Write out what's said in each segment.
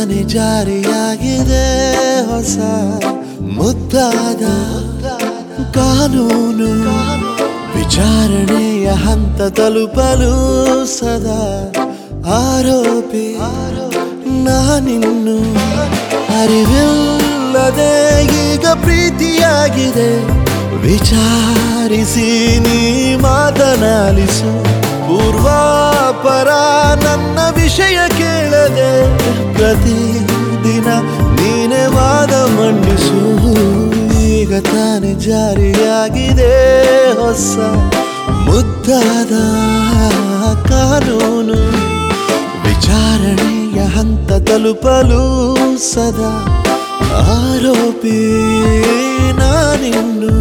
ತಾನೇ ಜಾರಿಯಾಗಿದೆ ಹೊಸ ಮುದ್ದಾದ ಕಾನೂನು ವಿಚಾರಣೆಯ ಹಂತ ತಲುಪಲು ಸದಾ ಆರೋಪಿ ನಾನಿನ್ನು ಅರಿವಿಲ್ಲದೆ ಈಗ ಪ್ರೀತಿಯಾಗಿದೆ ವಿಚಾರಿಸಿ ನೀ ಮಾತನಾಲಿಸು ಪೂರ್ವಾಪರ ನನ್ನ ವಿಷಯ ಕೇಳದೆ ಪ್ರತಿದಿನ ನೀನೆ ವಾದ ಮಂಡಿಸು ಈಗ ತಾನೇ ಜಾರಿಯಾಗಿದೆ ಹೊಸ ಮುದ್ದಾದ ಕಾನೂನು ವಿಚಾರಣೆಯ ಹಂತ ತಲುಪಲು ಸದಾ ಆರೋಪಿ ನಾನಿನ್ನು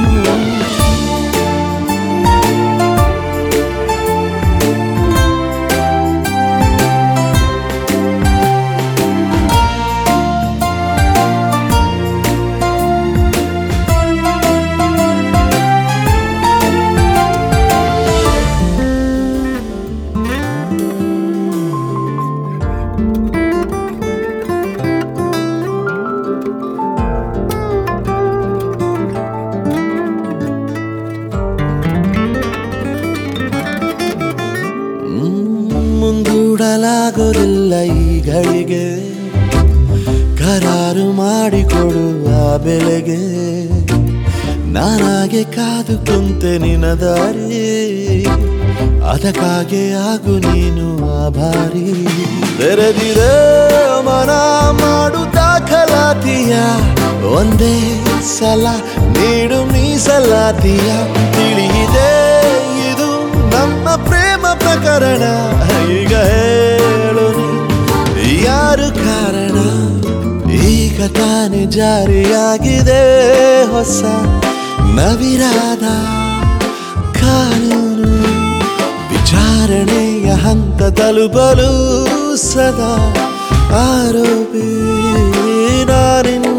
ಮುಂದೂಡಲಾಗೋದಿಲ್ಲ ಈ ಗಳಿಗೆ ಕರಾರು ಮಾಡಿಕೊಡುವ ಬೆಲೆಗೆ ನಾನಾಗೆ ಕಾದು ಕುಂತೆ ನಿನ್ನ ದಾರಿ ಅದಕ್ಕಾಗೆ ಆಗು ನೀನು ಆಭಾರಿ ತೆರೆದಿರೆ ಮನ ಮಾಡು ದಾಖಲಾತಿಯ ಒಂದೇ ಸಲ ನೀಡು ಮೀಸಲಾತಿಯ ತಿಳಿಯಿದೆ ಇದು ನಮ್ಮ ಪ್ರೇಮ ಪ್ರಕರಣ ಈಗ ಹೇಳು ನೀ ಯಾರು ಕಾರಣ ಈಗ ತಾನೇ ಜಾರಿಯಾಗಿದೆ ಹೊಸ ನವಿರಾದ ಕಾನೂನು ವಿಚಾರಣೆಯ ಹಂತ ತಲುಪಲು ಸದಾ ಆರೋಪಿ ನಾನಿನ್ನು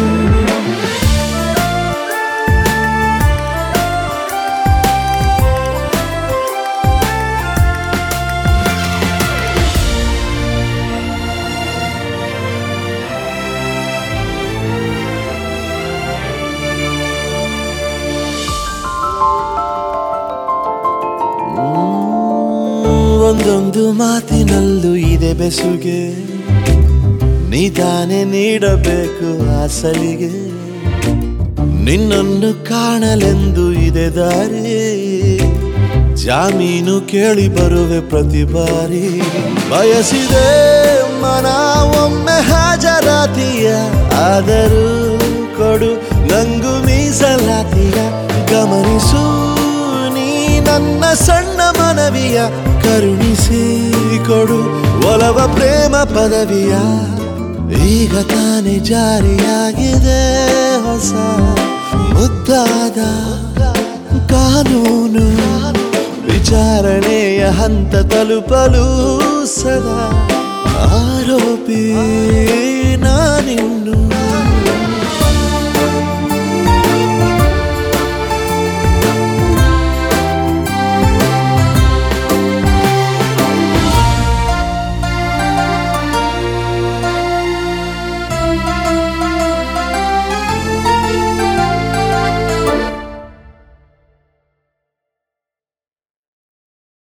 ಒಂದೊಂದು ಮಾತಿನಲ್ಲೂ ಇದೆ ಬೆಸುಗೆ ನಿಧಾನೆ ನೀಡಬೇಕು ಆ ಸಲಿಗೆ ನಿನ್ನನ್ನು ಕಾಣಲೆಂದು ಇದೆ ದಾರಿ ಜಾಮೀನು ಕೇಳಿ ಬರುವೆ ಪ್ರತಿ ಬಾರಿ ಬಯಸಿದೆ ಮನ ಒಮ್ಮೆ ಹಾಜರಾತಿಯ ಆದರೂ ಕೊಡು ನಂಗು ಮೀಸಲಾತಿಯ ಗಮನಿಸು ನೀ ನನ್ನ ಸಣ್ಣ ಮನವಿಯ ಕರುಣಿಸಿ ಕೊಡು ಒಲವ ಪ್ರೇಮ ಪದವಿಯ ಈಗ ತಾನೇ ಜಾರಿಯಾಗಿದೆ ಹೊಸ ಮುದ್ದಾದ ಕಾನೂನು ವಿಚಾರಣೆಯ ಹಂತ ತಲುಪಲು ಸದಾ ಆರೋಪಿ ನಾನಿನ್ನು